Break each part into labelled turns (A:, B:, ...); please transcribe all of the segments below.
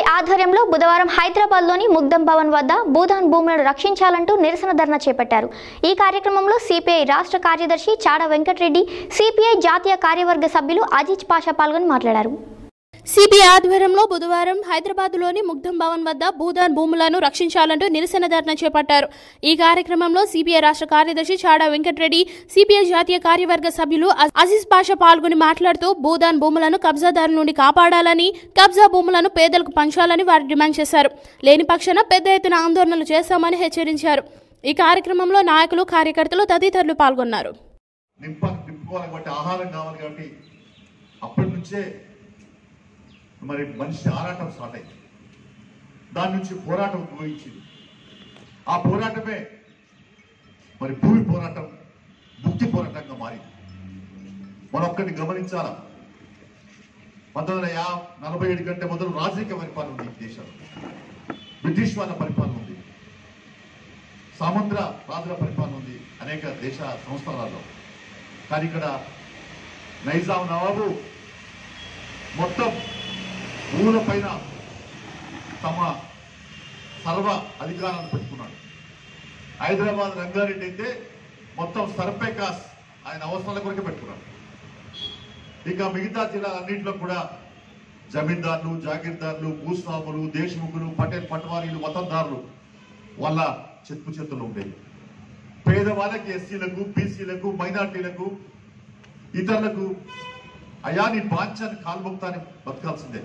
A: ఆధ్వర్యంలో బుధవారం హైదరాబాద్లోని ముగ్ధం భవన్ వద్ద భూదాన్ భూములను రక్షించాలంటూ నిరసన ధర్నా చేపట్టారు ఈ కార్యక్రమంలో సిపిఐ రాష్ట్ర కార్యదర్శి చాడ వెంకటరెడ్డి సిపిఐ జాతీయ కార్యవర్గ సభ్యులు అజిత్ పాషా పాల్గొని మాట్లాడారు
B: సిబిఐ ఆధ్వర్యంలో బుధవారం హైదరాబాద్లోని ముగ్ధం భవన్ వద్ద భూదాన్ భూములను రక్షించాలంటూ నిరసన ధర్నా చేపట్టారు ఈ కార్యక్రమంలో సిపిఐ రాష్ట్ర కార్యదర్శి చాడా వెంకటరెడ్డి సిపిఐ జాతీయ కార్యవర్గ సభ్యులు అ- అజీజ్ పాషా పాల్గొని మాట్లాడుతూ భూదాన్ భూములను కబ్జాదారుల నుండి కాపాడాలని కబ్జా భూములను పేదలకు పంచాలని వారు డిమాండ్ చేశారు లేని పక్షాన పెద్ద ఎత్తున ఆందోళనలు చేస్తామని హెచ్చరించారు ఈ కార్యక్రమంలో నాయకులు కార్యకర్తలు తదితరులు పాల్గొన్నారు
C: నింప నింపుకోవాలి కాబట్టి ఆహారం కావాలి కాబట్టి అప్పటి నుంచే మరి మనిషి ఆరాటం స్టార్ట్ అయింది దాని నుంచి పోరాటం ఉపయోగించింది ఆ పోరాటమే మరి భూమి పోరాటం ముక్తి పోరాటంగా మారింది మనం ఒక్కటి గమనించాలా పంతొమ్మిది వందల యా నలభై ఏడు కంటే మొదలు రాజకీయ పరిపాలన ఉంది ఈ దేశంలో బ్రిటిష్ వాళ్ళ పరిపాలన ఉంది సామంద్ర రాజుల పరిపాలన ఉంది అనేక దేశ సంస్థలలో కానీ ఇక్కడ నైజాం నవాబు మొత్తం భూముల పైన తమ సర్వ అధికారాన్ని పెట్టుకున్నాడు హైదరాబాద్ రంగారెడ్డి అయితే మొత్తం సర్పే కాస్ ఆయన అవసరాల కొరకే పెట్టుకున్నాడు ఇక మిగతా జిల్లాలన్నింటిలో కూడా జమీందారులు జాగీర్దారులు భూస్వాములు దేశముఖులు పటేల్ పటవారీలు వతందారులు వాళ్ళ చెత్పు చేతుల్లో ఉండేవి పేదవాళ్ళకి ఎస్సీలకు బీసీలకు మైనార్టీలకు ఇతరులకు అయా నీ బాధ్యాన్ని కాల్ముక్తాన్ని బతకాల్సిందే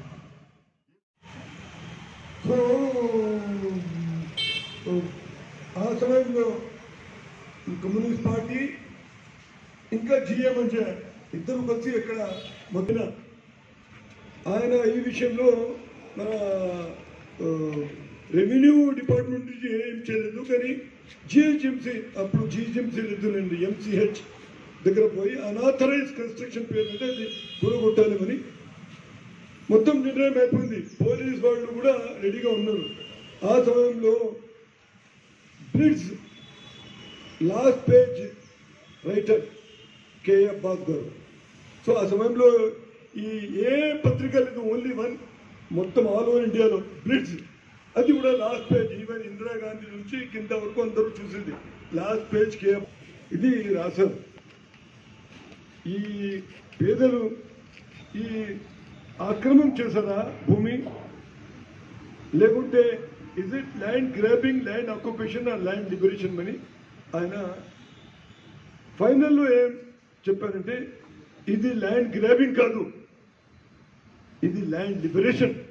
D: సో ఆ సమయంలో కమ్యూనిస్ట్ పార్టీ ఇంకా జిఎం అంటే ఇద్దరు కలిసి ఇక్కడ మొదల ఆయన ఈ విషయంలో మన ఆ, రెవెన్యూ డిపార్ట్మెంట్ నుంచి ఏం చేయలేదు కానీ జిహెచ్ఎంసీ అప్పుడు జిహెచ్ఎంసీ లేదులేండి ఎంసీహెచ్ దగ్గర పోయి అనాథరైజ్ కన్స్ట్రక్షన్ పేరు అంటే అది కూరగొట్టాలని మొత్తం నిర్ణయం అయిపోయింది పోలీస్ వాళ్ళు కూడా రెడీగా ఉన్నారు ఆ సమయంలో bridge last page writer KF బాస్ గారు సో ఆ సమయంలో ఈ ఏ పత్రిక లేదు ఓన్లీ వన్ మొత్తం ఆల్ ఓవర్ ఇండియాలో బ్రిడ్జ్ అది కూడా లాస్ట్ పేజ్ ఈవెన్ ఇందిరాగాంధీ నుంచి కింద వరకు అందరూ చూసింది లాస్ట్ పేజ్ కేఎఫ్ ఇది రాశారు ఈ పేదలు ఈ ఆక్రమం చేశారా భూమి లేకుంటే is it land grabbing land occupation or land liberation అని ఆయన ఫైనల్లో ఏం చెప్పారంటే ఇది ల్యాండ్ గ్రాబింగ్ కాదు ఇది ల్యాండ్ లిబరేషన్